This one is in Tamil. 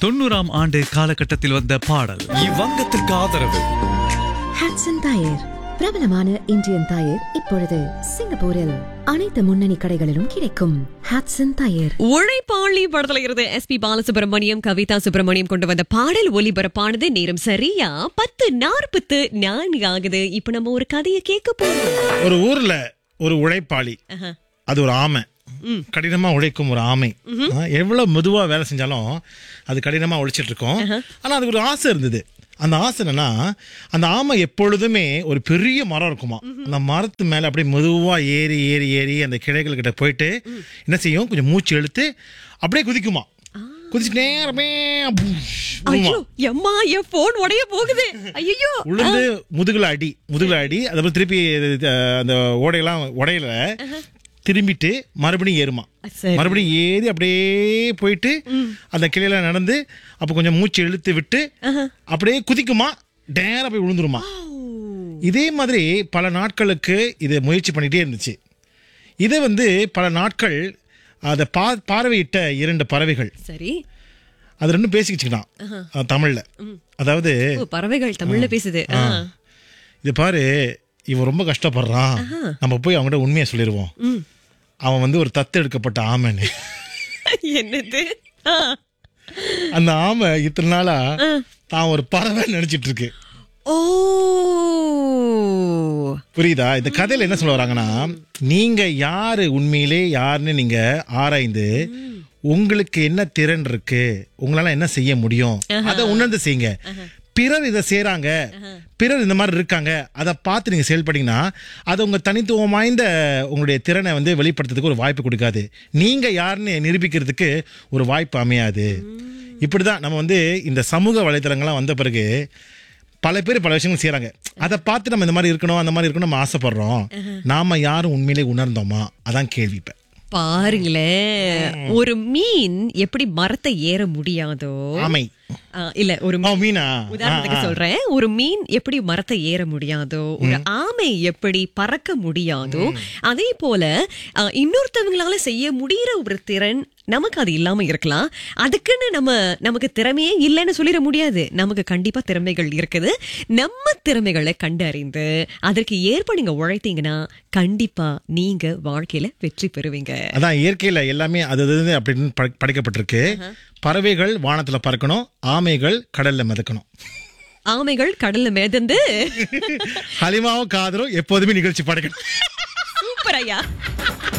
தொண்ணூறாம் ஆண்டு காலகட்டத்தில் வந்த பாடல் இவ்வங்கத்திற்கு ஆதரவு ஹாட்சன் டயர் பிரபலமான இந்தியன் டயர் இப்பொழுது சிங்கப்பூரில் அனைத்து முன்னணி கடைகளிலும் கிடைக்கும் ஹாட்சன் டயர் உழைப்பாளி படத்துல இருந்து எஸ் பி பாலசுப்ரமணியம் கவிதா சுப்பிரமணியம் கொண்டு வந்த பாடல் ஒலிபரப்பானது நேரம் சரியா பத்து நாற்பத்து நான்கு ஆகுது இப்ப நம்ம ஒரு கதையை கேட்க போறோம் ஒரு ஊர்ல ஒரு உழைப்பாளி அது ஒரு ஆமை கடினமா உழைக்கும் ஒரு ஆமை ஆ, எவ்வளவு மெதுவா வேலை செஞ்சாலும் அது கடினமா உழைச்சிட்டு இருக்கும் ஆனா அதுக்கு ஒரு ஆசை இருந்தது அந்த ஆசை என்னன்னா அந்த ஆமை எப்பொழுதுமே ஒரு பெரிய மரம் இருக்குமா அந்த மரத்து மேல அப்படியே மெதுவா ஏறி ஏறி ஏறி அந்த கிளைகள் கிட்ட போயிட்டு என்ன செய்யும் கொஞ்சம் மூச்சு இழுத்து அப்படியே குதிக்குமா குதிச்சு நேரமே ஐயோ எம்மா என் போன் உடைய போகுது ஐயோ உளுந்து முதுகுல அடி முதுகுல அடி அதுக்கப்புறம் திருப்பி அஹ், அந்த ஓடையெல்லாம் உடையில திரும்பிட்டு மறுபடியும் ஏறுமா சரி. மறுபடியும் ஏறி அப்படியே போயிட்டு அந்த கிளையில நடந்து அப்ப கொஞ்சம் மூச்சு இழுத்து விட்டு அப்படியே குதிக்குமா டேரா போய் விழுந்துருமா இதே மாதிரி பல நாட்களுக்கு இது முயற்சி பண்ணிட்டே இருந்துச்சு இதை வந்து பல நாட்கள் அதை பா பார்வையிட்ட இரண்டு பறவைகள் சரி அது ரெண்டும் பேசிக்கிச்சுக்கிட்டான் அஹ், தமிழ்ல அதாவது ஓ, பறவைகள் தமிழ்ல பேசுது ஆ. இது பாரு இவன் ரொம்ப கஷ்டப்படுறான் நம்ம போய் அவங்ககிட்ட உண்மையை சொல்லிடுவோம் அவன் வந்து ஒரு தத்து எடுக்கப்பட்ட ஆமைன்னு என்னது ஆ. அந்த ஆமை இத்தனை நாளா தான் ஒரு பறவை நினைச்சிட்டு இருக்கு ஓ புரியுதா இந்த கதையில என்ன சொல்ல வராங்கன்னா நீங்க யாரு உண்மையிலே யாருன்னு நீங்க ஆராய்ந்து உங்களுக்கு என்ன திறன் இருக்கு உங்களால என்ன செய்ய முடியும் அதை உணர்ந்து செய்யுங்க பிறர் இதை செய்றாங்க பிறர் இந்த மாதிரி இருக்காங்க அதை பார்த்து நீங்க செயல்பட்டீங்கன்னா அது உங்க தனித்துவம் வாய்ந்த உங்களுடைய திறனை வந்து வெளிப்படுத்துறதுக்கு ஒரு வாய்ப்பு கொடுக்காது நீங்க யாருன்னு நிரூபிக்கிறதுக்கு ஒரு வாய்ப்பு அமையாது இப்படிதான் நம்ம வந்து இந்த சமூக வலைத்தளங்கள்லாம் வந்த பிறகு பல பேர் பல விஷயங்கள் செய்றாங்க அதை பார்த்து நம்ம இந்த மாதிரி இருக்கணும் அந்த மாதிரி இருக்கணும் நம்ம ஆசைப்படுறோம் நாம யாரும் உண்மையிலே உணர்ந்தோமா அதான் கேள்வி இப்ப பாருங்களேன் ஒரு மீன் எப்படி மரத்தை ஏற முடியாதோ ஆமை ஆ, இல்ல ஒரு ஓ மீனா உதாரணத்துக்கு சொல்றேன் ஒரு மீன் எப்படி மரத்தை ஏற முடியாதோ ஒரு ஆமை எப்படி பறக்க முடியாதோ அதே போல ஆ, இன்னொருத்தவங்களால செய்ய முடியற ஒரு திறன் நமக்கு அது இல்லாம இருக்கலாம் அதுக்குன்னு நம்ம நமக்கு திறமையே இல்லைன்னு சொல்லிட முடியாது நமக்கு கண்டிப்பா திறமைகள் இருக்குது நம்ம திறமைகளை கண்டறிந்து அதற்கு ஏற்ப நீங்க உழைத்தீங்கன்னா கண்டிப்பா நீங்க வாழ்க்கையில வெற்றி பெறுவீங்க அதான் இயற்கையில எல்லாமே அது அது அப்படின்னு பட- படைக்கப்பட்டிருக்கு பறவைகள் வானத்துல பறக்கணும் ஆமைகள் கடல்ல மிதக்கணும் ஆமைகள் கடல்ல மிதந்து ஹலிமாவும் காதரும் எப்போதுமே நிகழ்ச்சி படைக்கணும் சூப்பர் ஐயா